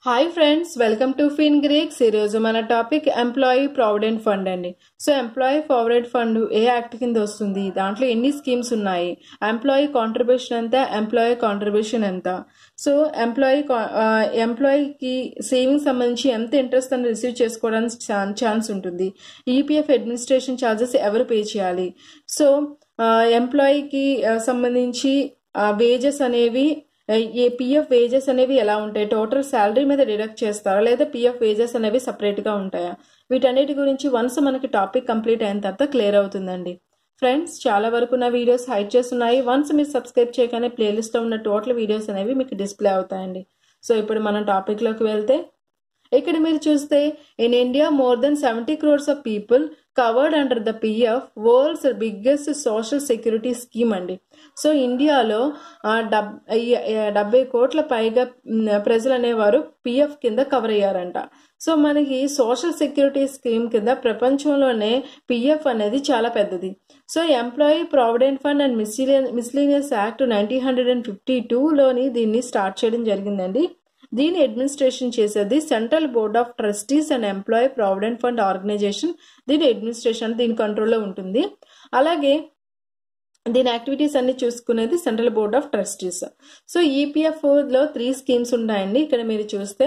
hi friends welcome to Fin Greeks ఈరోజు మన topic employee provident fund అండి so employee provident fund ఏ act కింద వస్తుంది దాంట్లో ఎన్ని స్కీమ్స్ ఉన్నాయి ఎంప్లాయీ కాంట్రిబ్యూషన్ ఎంత ఎంప్లాయీ కాంట్రిబ్యూషన్ ఎంత సో ఎంప్లాయీ ఎంప్లాయీకి సేవింగ్ సంబంధించి ఎంత ఇంట్రెస్ట్ అని రిసీవ్ చేసుకోవడానికి ఛాన్స్ ఉంటుంది ఈపీఎఫ్ అడ్మినిస్ట్రేషన్ ఛార్జెస్ ఎవరు పే చేయాలి సో ఎంప్లాయీకి సంబంధించి వేజెస్ అనేవి ఏ పిఎఫ్ వేజెస్ అనేవి ఎలా ఉంటాయి టోటల్ శాలరీ మీద డిడక్ట్ చేస్తారా లేదా పిఎఫ్ వేజెస్ అనేవి సపరేట్గా ఉంటాయా వీటన్నిటి గురించి వన్స్ మనకి టాపిక్ కంప్లీట్ అయిన తర్వాత క్లియర్ అవుతుందండి ఫ్రెండ్స్ చాలా వరకు నా వీడియోస్ హైడ్ చేస్తున్నాయి వన్స్ మీరు సబ్స్క్రైబ్ చేయగానే ప్లేలిస్ట్లో ఉన్న టోటల్ వీడియోస్ అనేవి మీకు డిస్ప్లే అవుతాయండి సో ఇప్పుడు మనం టాపిక్లోకి వెళ్తే ఇక్కడ మీరు చూస్తే in India more than seventy crores of people covered under the PF world's biggest social security scheme అండి సో ఇండియాలో డబ్ డెబ్బై కోట్ల పైగా ప్రజలు అనేవారు పిఎఫ్ కింద కవర్ అయ్యారంట సో మనకి సోషల్ సెక్యూరిటీ స్కీమ్ కింద ప్రపంచంలోనే పిఎఫ్ అనేది చాలా పెద్దది so employee provident fund and miscellaneous miscellaneous act nineteen hundred and fifty టూలోని దీన్ని స్టార్ట్ చేయడం జరిగిందండి దీని అడ్మినిస్ట్రేషన్ చేసేది central board of trustees and employee provident fund organisation దీని అడ్మినిస్ట్రేషన్ దీని కంట్రోల్లో ఉంటుంది అలాగే దీని యాక్టివిటీస్ అన్ని చూసుకునేది central board of trustees so EPF లో త్రీ స్కీమ్స్ ఉన్నాయండి ఇక్కడ మీరు చూస్తే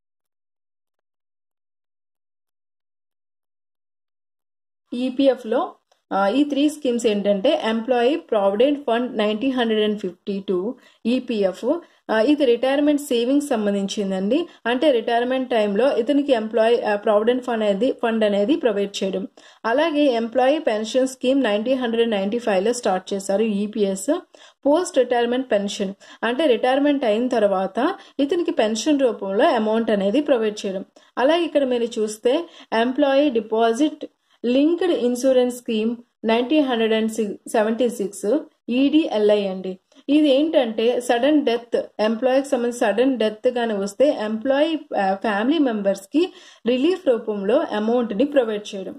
ఈపీఎఫ్ లో ఈ త్రీ స్కీమ్స్ ఏంటంటే employee provident fund nineteen hundred and fifty two EPF ఇది రిటైర్మెంట్ సేవింగ్స్ సంబంధించిందండి అంటే రిటైర్మెంట్ టైంలో ఇతనికి ఎంప్లాయీ ప్రావిడెంట్ ఫండ్ అనేది ఫండ్ అనేది ప్రొవైడ్ చేయడం అలాగే employee pension scheme nineteen hundred ninety ఫైవ్లో స్టార్ట్ చేశారు ఈపీఎస్ పోస్ట్ రిటైర్మెంట్ పెన్షన్ అంటే రిటైర్మెంట్ అయిన తర్వాత ఇతనికి పెన్షన్ రూపంలో అమౌంట్ అనేది ప్రొవైడ్ చేయడం అలాగే ఇక్కడ మీరు చూస్తే employee deposit linked insurance scheme nineteen hundred and seventy six EDLI అండి ఇది ఏంటంటే సడన్ డెత్ ఎంప్లాయీకి సంబంధించి సడన్ డెత్ కానీ వస్తే ఎంప్లాయీ ఫ్యామిలీ మెంబర్స్కి రిలీఫ్ రూపంలో అమౌంట్ని ప్రొవైడ్ చేయడం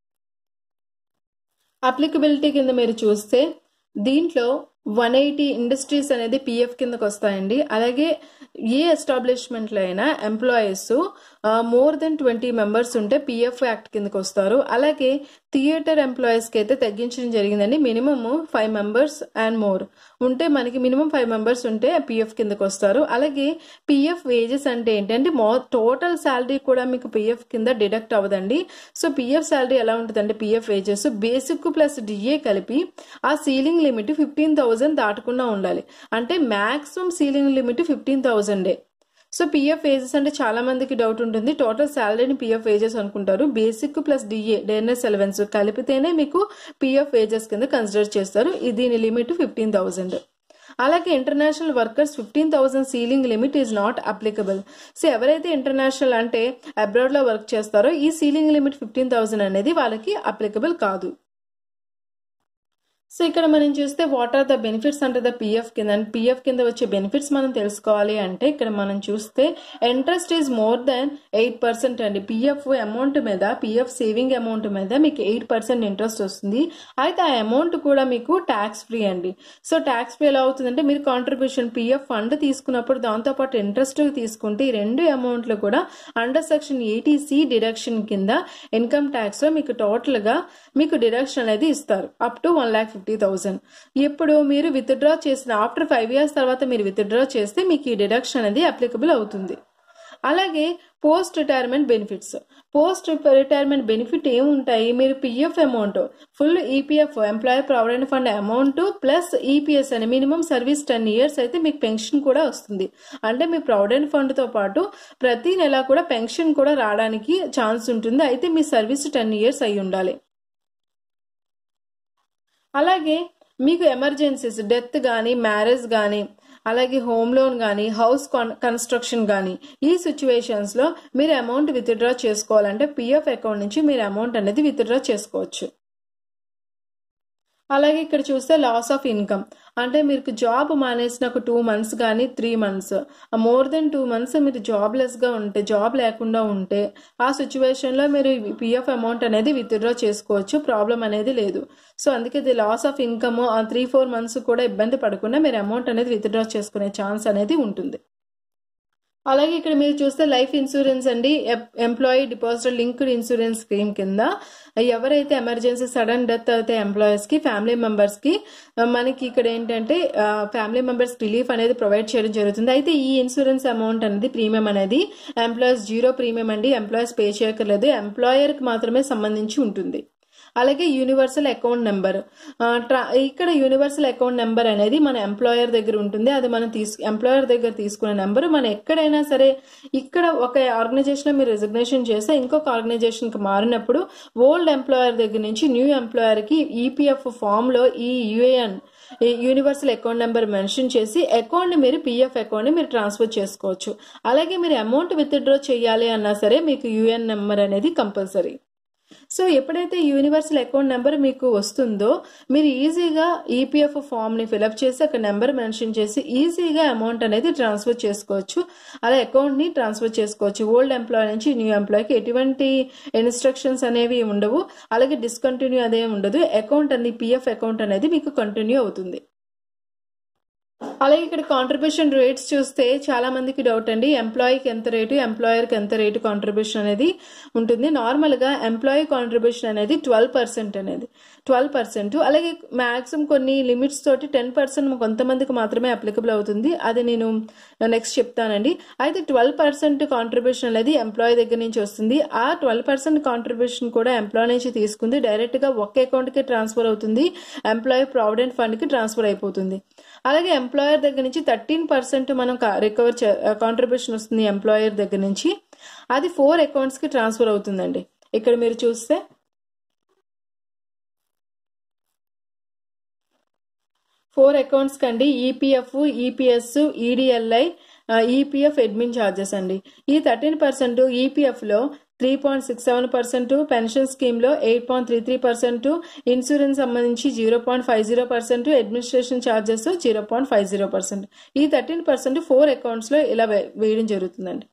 అప్లికబిలిటీ కింద మీరు చూస్తే దీంట్లో వన్ ఎయిటీ ఇండస్ట్రీస్ అనేది పిఎఫ్ కిందకు వస్తాయండి అలాగే ఏ ఎస్టాబ్లిష్మెంట్లో అయినా employees more than twenty members ఉంటే పిఎఫ్ యాక్ట్ కిందకు వస్తారు అలాగే థియేటర్ ఎంప్లాయీస్కి అయితే తగ్గించడం జరిగిందండి minimum five members and more ఉంటే మనకి మినిమం ఫైవ్ మెంబర్స్ ఉంటే పిఎఫ్ కిందకు వస్తారు అలాగే పిఎఫ్ వేజెస్ అంటే ఏంటంటే మో టోటల్ శాలరీ కూడా మీకు పిఎఫ్ కింద డిడక్ట్ అవ్వదండి సో పిఎఫ్ శాలరీ ఎలా ఉంటుందంటే PF wages basic plus DA కలిపి ఆ సీలింగ్ లిమిట్ ఫిఫ్టీన్ థౌజండ్ దాటకుండా ఉండాలి అంటే మ్యాక్సిమం సీలింగ్ లిమిట్ ఫిఫ్టీన్ థౌజండే సో పిఎఫ్ వేజెస్ అంటే చాలా మందికి డౌట్ ఉంటుంది టోటల్ శాలరీని పిఎఫ్ వేజెస్ అనుకుంటారు basic plus DA dearness allowance కలిపితేనే మీకు పిఎఫ్ వేజెస్ కింద కన్సిడర్ చేస్తారు దీని లిమిట్ ఫిఫ్టీన్ థౌజండ్ అలాగే international workers fifteen thousand ceiling limit is not applicable so ఎవరైతే ఇంటర్నేషనల్ అంటే అబ్రాడ్లో వర్క్ చేస్తారో ఈ సీలింగ్ లిమిట్ ఫిఫ్టీన్ థౌసండ్ అనేది వాళ్ళకి అప్లికబుల్ కాదు సో ఇక్కడ మనం చూస్తే వాట్ ఆర్ ద బెనిఫిట్స్ అంటే ద పిఎఫ్ కింద పిఎఫ్ కింద వచ్చే బెనిఫిట్స్ మనం తెలుసుకోవాలి అంటే ఇక్కడ మనం చూస్తే interest is more than eight percent అండి పిఎఫ్ అమౌంట్ మీద పిఎఫ్ సేవింగ్ అమౌంట్ మీద మీకు ఎయిట్ పర్సెంట్ ఇంట్రెస్ట్ వస్తుంది అయితే ఆ అమౌంట్ కూడా మీకు ట్యాక్స్ ఫ్రీ అండి సో ట్యాక్స్ ఫ్రీ ఎలా అవుతుందంటే మీరు కాంట్రిబ్యూషన్ పిఎఫ్ ఫండ్ తీసుకున్నప్పుడు దాంతోపాటు ఇంట్రెస్ట్ తీసుకుంటే ఈ రెండు అమౌంట్లు కూడా under section eighty C deduction కింద ఇన్కమ్ ట్యాక్స్లో మీకు టోటల్గా మీకు డిడక్షన్ అనేది ఇస్తారు up to one lakh fifty thousand ఇప్పుడు మీరు విత్డ్రా చేసిన ఆఫ్టర్ ఫైవ్ ఇయర్స్ తర్వాత మీరు విత్డ్రా చేస్తే మీకు ఈ డిడక్షన్ అనేది అప్లికబుల్ అవుతుంది అలాగే post retirement benefits post retirement benefit ఏముంటాయి మీరు PF amount full EPF employee provident fund amount plus EPS అని మినిమం సర్వీస్ టెన్ ఇయర్స్ అయితే మీకు పెన్షన్ కూడా వస్తుంది అంటే మీ ప్రావిడెంట్ ఫండ్తో పాటు ప్రతి నెల కూడా పెన్షన్ కూడా రావడానికి ఛాన్స్ ఉంటుంది అయితే మీ సర్వీస్ టెన్ ఇయర్స్ అయి ఉండాలి అలాగే మీకు ఎమర్జెన్సీస్ డెత్ కానీ మ్యారేజ్ కానీ అలాగే హోమ్ లోన్ కానీ హౌస్ కన్స్ట్రక్షన్ కానీ ఈ సిచ్యువేషన్స్లో మీరు అమౌంట్ విత్డ్రా చేసుకోవాలంటే పిఎఫ్ అకౌంట్ నుంచి మీరు అమౌంట్ అనేది విత్డ్రా చేసుకోవచ్చు అలాగే ఇక్కడ చూస్తే లాస్ ఆఫ్ ఇన్కమ్ అంటే మీకు జాబ్ మానేసిన ఒక టూ మంత్స్ కానీ three months more than two months మీరు జాబ్లెస్గా ఉంటే జాబ్ లేకుండా ఉంటే ఆ సిచ్యువేషన్లో మీరు పిఎఫ్ అమౌంట్ అనేది విత్డ్రా చేసుకోవచ్చు ప్రాబ్లం అనేది లేదు సో అందుకే ఇది లాస్ ఆఫ్ ఇన్కమ్ ఆ త్రీ ఫోర్ మంత్స్ కూడా ఇబ్బంది పడకుండా మీరు అమౌంట్ అనేది విత్డ్రా చేసుకునే ఛాన్స్ అనేది ఉంటుంది అలాగే ఇక్కడ మీరు చూస్తే లైఫ్ ఇన్సూరెన్స్ అండి employee deposit linked insurance scheme కింద ఎవరైతే ఎమర్జెన్సీ సడన్ డెత్ అయితే ఎంప్లాయీస్ కి ఫ్యామిలీ మెంబర్స్ కి ఆ, మనకి ఇక్కడ ఏంటంటే ఫ్యామిలీ మెంబర్స్ రిలీఫ్ అనేది ప్రొవైడ్ చేయడం జరుగుతుంది అయితే ఈ ఇన్సూరెన్స్ అమౌంట్ అనేది ప్రీమియం అనేది ఎంప్లాయీస్ జీరో ప్రీమియం అండి ఎంప్లాయీస్ పే చేయక్కర్లేదు ఎంప్లాయర్ కి మాత్రమే సంబంధించి ఉంటుంది అలాగే యూనివర్సల్ అకౌంట్ నెంబర్ ఇక్కడ యూనివర్సల్ అకౌంట్ నెంబర్ అనేది మన ఎంప్లాయర్ దగ్గర ఉంటుంది అది మనం తీసు ఎంప్లాయర్ దగ్గర తీసుకునే నెంబర్ మనం ఎక్కడైనా సరే ఇక్కడ ఒక ఆర్గనైజేషన్ మీరు రిజిగ్నేషన్ చేస్తే ఇంకొక ఆర్గనైజేషన్ కి మారినప్పుడు ఓల్డ్ ఎంప్లాయర్ దగ్గర నుంచి న్యూ ఎంప్లాయర్ కి ఈపీఎఫ్ ఫామ్ లో ఈ UAN universal account number mention చేసి అకౌంట్ ని మీరు పిఎఫ్ అకౌంట్ ని మీరు ట్రాన్స్ఫర్ చేసుకోవచ్చు అలాగే మీరు అమౌంట్ విత్డ్రా చేయాలి అన్నా సరే మీకు యుఎన్ నెంబర్ అనేది కంపల్సరీ సో ఎప్పుడైతే యూనివర్సల్ అకౌంట్ నెంబర్ మీకు వస్తుందో మీరు ఈజీగా ఈపీఎఫ్ ఫామ్ ని ఫిలప్ చేసి అక్కడ నెంబర్ మెన్షన్ చేసి ఈజీగా అమౌంట్ అనేది ట్రాన్స్ఫర్ చేసుకోవచ్చు అలా అకౌంట్ ని ట్రాన్స్ఫర్ చేసుకోవచ్చు ఓల్డ్ ఎంప్లాయ్ నుంచి న్యూ ఎంప్లాయ్కి ఎటువంటి ఇన్స్ట్రక్షన్స్ అనేవి ఉండవు అలాగే డిస్కంటిన్యూ అదే ఉండదు అకౌంట్ అనేది పిఎఫ్ అకౌంట్ అనేది మీకు కంటిన్యూ అవుతుంది అలాగే ఇక్కడ కాంట్రిబ్యూషన్ రేట్స్ చూస్తే చాలా మందికి డౌట్ అండి ఎంప్లాయీకి ఎంత రేటు ఎంప్లాయర్కి ఎంత రేటు కాంట్రిబ్యూషన్ అనేది ఉంటుంది నార్మల్ గా ఎంప్లాయీ కాంట్రిబ్యూషన్ అనేది ట్వెల్వ్ పర్సెంట్ అనేది ట్వెల్వ్ పర్సెంట్ అలాగే మాక్సిమం కొన్ని లిమిట్స్ తోటి టెన్ పర్సెంట్ కొంతమందికి మాత్రమే అప్లికబుల్ అవుతుంది అది నేను నెక్స్ట్ చెప్తానండి అయితే ట్వెల్వ్ పర్సెంట్ కాంట్రిబ్యూషన్ అనేది ఎంప్లాయీ దగ్గర నుంచి వస్తుంది ఆ ట్వెల్వ్ పర్సెంట్ కాంట్రిబ్యూషన్ కూడా ఎంప్లాయీ నుంచి తీసుకుంది డైరెక్ట్ గా ఒక్క అకౌంట్ కి ట్రాన్స్ఫర్ అవుతుంది ఎంప్లాయీ ప్రావిడెంట్ ఫండ్ కి ట్రాన్స్ఫర్ అయిపోతుంది అలాగే ఎంప్లాయర్ దగ్గర నుంచి థర్టీన్ పర్సెంట్ మనం రికవర్ కాంట్రిబ్యూషన్ వస్తుంది ఎంప్లాయర్ దగ్గర నుంచి అది ఫోర్ అకౌంట్స్ కి ట్రాన్స్ఫర్ అవుతుందండి ఇక్కడ మీరు చూస్తే ఫోర్ అకౌంట్స్ కండి EPF EPS EDLI EPF admin charges అండి ఈ థర్టీన్ పర్సెంట్ ఈపీఎఫ్ లో three point six seven percent pension scheme లో eight point three three percent insurance సంబంధించి zero point five zero percent administration charges zero point five zero percent ఈ thirteen percent four accounts లో ఇలా వే- వేయడం జరుగుతుందండి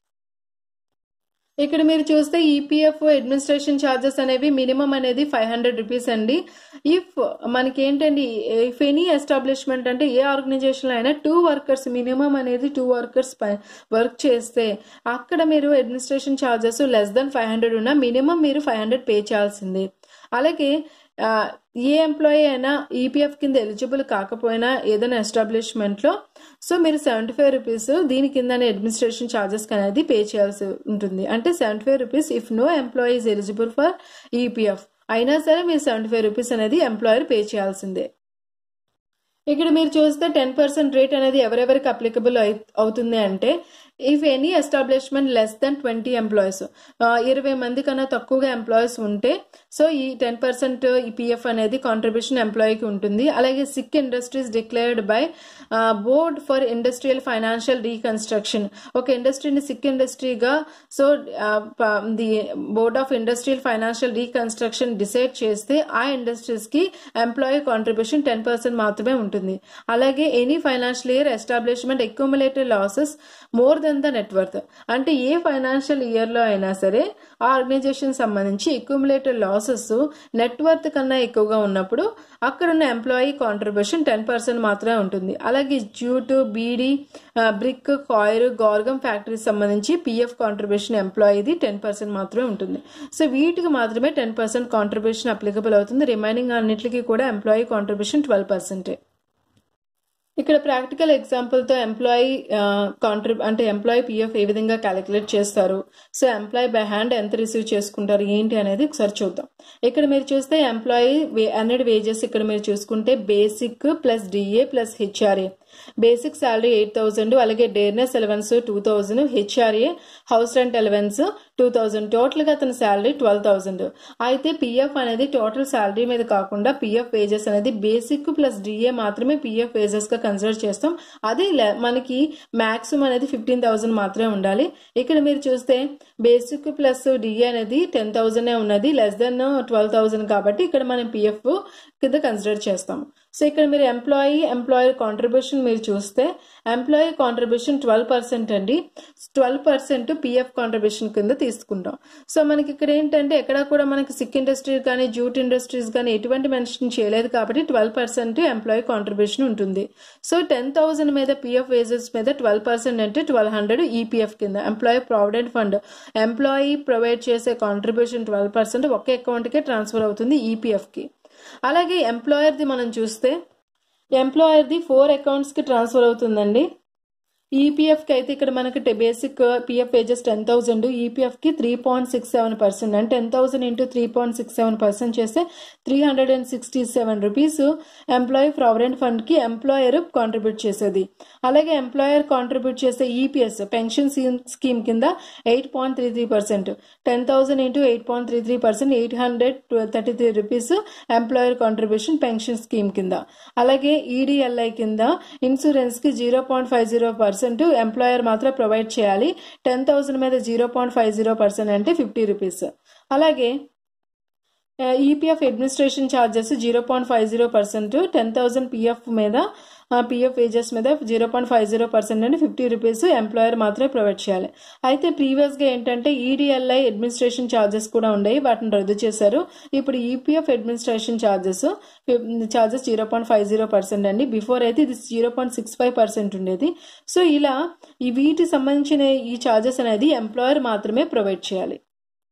ఇక్కడ మీరు చూస్తే ఈపీఎఫ్ అడ్మినిస్ట్రేషన్ ఛార్జెస్ అనేవి మినిమం అనేది ఫైవ్ హండ్రెడ్ రూపీస్ అండి ఇఫ్ మనకి ఏంటండి ఇఫ్ ఎనీ ఎస్టాబ్లిష్మెంట్ అంటే ఏ ఆర్గనైజేషన్ అయినా టూ వర్కర్స్ మినిమం అనేది టూ వర్కర్స్ వర్క్ చేస్తే అక్కడ మీరు administration charges less than five hundred ఉన్నా మినిమం మీరు ఫైవ్ హండ్రెడ్ పే చేయాల్సిందే అలాగే ఆ, ఏ ఎంప్లాయీ అయినా ఈపీఎఫ్ కింద ఎలిజిబుల్ కాకపోయినా ఏదైనా ఎస్టాబ్లిష్మెంట్ లో సో మీరు సెవెంటీ ఫైవ్ రూపీస్ దీని కింద అడ్మినిస్ట్రేషన్ ఛార్జెస్ అనేది పే చేయాల్సి ఉంటుంది అంటే seventy five rupees if no employee is eligible for EPF అయినా సరే మీరు సెవెంటీ ఫైవ్ రూపీస్ అనేది ఎంప్లాయర్ పే చేయాల్సిందే ఇక్కడ మీరు చూస్తే టెన్ పర్సెంట్ రేట్ అనేది ఎవరెవరికి అప్లికబుల్ అవుతుంది అంటే if any establishment less than twenty employees ఇరవై మంది కన్నా తక్కువగా ఎంప్లాయీస్ ఉంటే సో ఈ టెన్ పర్సెంట్ ఈ పిఎఫ్ అనేది కాంట్రిబ్యూషన్ ఎంప్లాయీకి ఉంటుంది అలాగే sick industries declared by board for industrial financial reconstruction ఒక ఇండస్ట్రీని సిక్ ఇండస్ట్రీగా so the board of industrial financial reconstruction decide చేస్తే ఆ ఇండస్ట్రీస్ కి ఎంప్లాయీ కాంట్రిబ్యూషన్ టెన్ పర్సెంట్ మాత్రమే ఉంటుంది అలాగే any financial year establishment accumulated losses more than the net worth అంటే ఏ ఫైనాన్షియల్ ఇయర్ లో అయినా సరే ఆ ఆర్గనైజేషన్ సంబంధించి అక్యూములేటెడ్ లాసెస్ నెట్వర్త్ కన్నా ఎక్కువగా ఉన్నప్పుడు అక్కడ ఉన్న ఎంప్లాయీ కాంట్రిబ్యూషన్ టెన్ పర్సెంట్ మాత్రమే ఉంటుంది అలాగే jute beedi brick coir guar gum factories సంబంధించి పిఎఫ్ కాంట్రిబ్యూషన్ ఎంప్లాయీది టెన్ పర్సెంట్ మాత్రమే ఉంటుంది సో వీటికి మాత్రమే టెన్ పర్సెంట్ కాంట్రిబ్యూషన్ అప్లికబుల్ అవుతుంది రిమైనింగ్ అన్నిటికీ కూడా ఎంప్లాయీ కాంట్రిబ్యూషన్ ట్వెల్వ్ పర్సెంటే ఇక్కడ ప్రాక్టికల్ ఎగ్జాంపుల్తో ఎంప్లాయీ కాంట్రిబ్ అంటే ఎంప్లాయీ పిఎఫ్ ఏ విధంగా క్యాలిక్యులేట్ చేస్తారు సో ఎంప్లాయీ బై హ్యాండ్ ఎంత రిసీవ్ చేసుకుంటారు ఏంటి అనేది ఒకసారి చూద్దాం ఇక్కడ మీరు చూస్తే ఎంప్లాయీ అన్నెడ్ వేజెస్ ఇక్కడ మీరు చూసుకుంటే basic plus DA plus HRA basic salary eight thousand అలాగే dearness allowance two thousand HRA house rent allowance two thousand total గా అతని శాలరీ ట్వెల్వ్ థౌసండ్ అయితే పిఎఫ్ అనేది టోటల్ శాలరీ మీద కాకుండా పిఎఫ్ వేజెస్ అనేది బేసిక్ ప్లస్ డిఏ మాత్రమే PF wages గా కన్సిడర్ చేస్తాం అది లే- మనకి మాక్సిమం అనేది ఫిఫ్టీన్ థౌసండ్ మాత్రమే ఉండాలి ఇక్కడ మీరు చూస్తే బేసిక్ ప్లస్ డిఏ అనేది టెన్ థౌసండ్ ఉన్నది లెస్ దెన్ ట్వెల్వ్ థౌసండ్ కాబట్టి ఇక్కడ మనం పిఎఫ్ కింద కన్సిడర్ చేస్తాం సో ఇక్కడ మీరు ఎంప్లాయీ ఎంప్లాయర్ కాంట్రిబ్యూషన్ మీరు చూస్తే ఎంప్లాయీ కాంట్రిబ్యూషన్ ట్వెల్వ్ పర్సెంట్ అండి ట్వెల్వ్ పర్సెంట్ పిఎఫ్ కాంట్రిబ్యూషన్ కింద తీసుకుంటాం సో మనకి ఇక్కడ ఏంటంటే ఎక్కడ కూడా మనకి సిక్ ఇండస్ట్రీస్ కానీ జూట్ ఇండస్ట్రీస్ కానీ ఎటువంటి మెన్షన్ చేయలేదు కాబట్టి ట్వెల్వ్ పర్సెంట్ ఎంప్లాయీ కాంట్రిబ్యూషన్ ఉంటుంది సో టెన్ థౌసండ్ మీద పిఎఫ్ వేజెస్ మీద ట్వెల్వ్ పర్సెంట్ అంటే ట్వెల్వ్ హండ్రెడ్ ఈపీఎఫ్ కింద employee provident fund employee provide చేసే కాంట్రిబ్యూషన్ ట్వెల్వ్ పర్సెంట్ ఒకే అకౌంట్కే ట్రాన్స్ఫర్ అవుతుంది ఈపీఎఫ్కి అలాగే ఎంప్లాయర్ది మనం చూస్తే ఎంప్లాయర్ది ఫోర్ అకౌంట్స్కి ట్రాన్స్ఫర్ అవుతుందండి ఈపీఎఫ్కి అయితే ఇక్కడ మనకి basic PF wages ten thousand ఈపీఎఫ్కి three point six seven percent అంటే ten thousand into three point six seven percent చేస్తే three hundred and sixty seven rupees employee provident ఫండ్కి ఎంప్లాయర్ కాంట్రిబ్యూట్ చేసేది అలాగే ఎంప్లాయర్ కాంట్రిబ్యూట్ చేసే ఈపీఎస్ పెన్షన్ స్కీమ్ కింద eight point three three percent ten thousand into eight point three three percent eight hundred thirty three rupees employer contribution pension scheme కింద అలాగే EDLI కింద ఇన్సూరెన్స్కి zero point five zero percent employer మాత్రం provide చేయాలి ten thousand మీద zero point five zero percent అంటే fifty rupees అలాగే EPF administration charges zero point five zero percent ten thousand PF మీద పిఎఫ్ వేజెస్ మీద zero point five zero percent అంటే fifty rupees employer మాత్రమే provide చేయాలి అయితే ప్రీవియస్గా ఏంటంటే ఈడిఎల్ఐ అడ్మినిస్ట్రేషన్ ఛార్జెస్ కూడా ఉండేవి వాటిని రద్దు చేశారు ఇప్పుడు EPF administration charges charges zero point five zero percent అండి బిఫోర్ అయితే ఇది zero point six five percent ఉండేది సో ఇలా ఈ వీటికి సంబంధించిన ఈ ఛార్జెస్ అనేది ఎంప్లాయర్ మాత్రమే ప్రొవైడ్ చేయాలి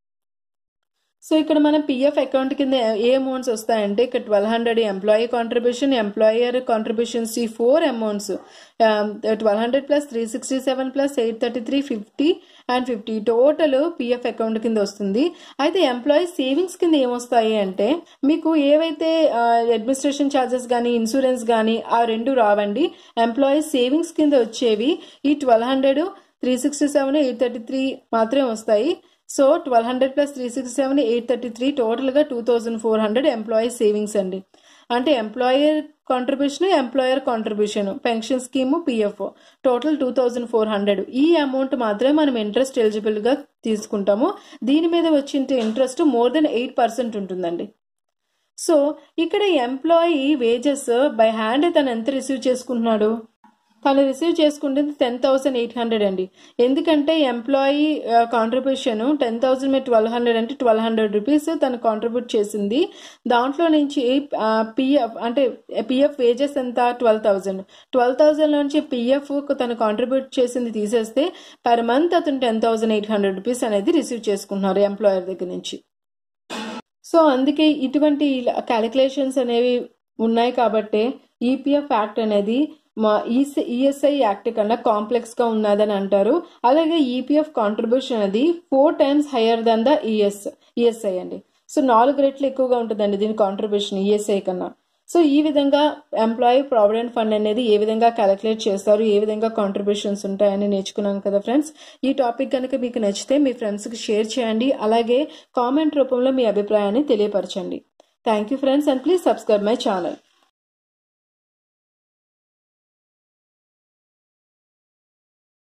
సో ఇక్కడ మన పిఎఫ్ అకౌంట్ కింద ఏ అమౌంట్స్ వస్తాయంటే ఇక్కడ twelve hundred employee contribution employer contributions ఈ four amounts twelve hundred plus three sixty seven plus eight thirty three fifty and fifty total PF account కింద వస్తుంది అయితే ఎంప్లాయీ సేవింగ్స్ కింద ఏమొస్తాయి అంటే మీకు ఏవైతే అడ్మినిస్ట్రేషన్ ఛార్జెస్ కానీ ఇన్సూరెన్స్ కానీ ఆ రెండు రావండి ఎంప్లాయీ సేవింగ్స్ కింద వచ్చేవి ఈ twelve hundred three sixty seven eight thirty three మాత్రమే వస్తాయి so twelve hundred plus three sixty seven eight thirty three టోటల్గా two thousand four hundred employee savings అండి అంటే employer contribution employer contribution pension scheme PF total two thousand four hundred ఈ amount మాత్రమే మనం interest ఎలిజిబుల్గా తీసుకుంటాము దీని మీద వచ్చిన interest more than eight percent ఉంటుందండి సో ఇక్కడ ఎంప్లాయీ వేజెస్ బై హ్యాండ్ తను ఎంత రిసీవ్ చేసుకుంటున్నాడు తను రిసీవ్ చేసుకుంటుంది టెన్ థౌసండ్ ఎయిట్ హండ్రెడ్ అండి ఎందుకంటే ఎంప్లాయీ కాంట్రిబ్యూషన్ టెన్ థౌసండ్ మీద ట్వెల్వ్ హండ్రెడ్ అంటే ట్వెల్వ్ హండ్రెడ్ రూపీస్ తను కాంట్రిబ్యూట్ చేసింది దాంట్లో నుంచి పిఎఫ్ అంటే పిఎఫ్ వేజెస్ ఎంత ట్వెల్వ్ థౌసండ్ ట్వెల్వ్ థౌసండ్ నుంచి పిఎఫ్ తను కాంట్రిబ్యూట్ చేసింది తీసేస్తే పర్ మంత్ అతను ten thousand eight hundred rupees అనేది రిసీవ్ చేసుకుంటున్నారు ఎంప్లాయర్ దగ్గర నుంచి సో అందుకే ఇటువంటి క్యాలిక్యులేషన్స్ అనేవి ఉన్నాయి కాబట్టే ఈపీఎఫ్ యాక్ట్ అనేది మా ఈసీ ఈఎస్ఐ యాక్ట్ కన్నా కాంప్లెక్స్గా ఉన్నదని అంటారు అలాగే ఈపీఎఫ్ కాంట్రిబ్యూషన్ అనేది four times higher than the ES ESI అండి సో నాలుగు రెట్లు ఎక్కువగా ఉంటుందండి దీని కాంట్రిబ్యూషన్ ఈఎస్ఐ కన్నా సో ఈ విధంగా ఎంప్లాయీ ప్రావిడెంట్ ఫండ్ అనేది ఏ విధంగా క్యాలిక్యులేట్ చేస్తారు ఏ విధంగా కాంట్రిబ్యూషన్స్ ఉంటాయని నేర్చుకున్నాం కదా ఫ్రెండ్స్ ఈ టాపిక్ కనుక మీకు నచ్చితే మీ ఫ్రెండ్స్కి షేర్ చేయండి అలాగే కామెంట్ రూపంలో మీ అభిప్రాయాన్ని తెలియపరచండి thank you friends and please subscribe my channel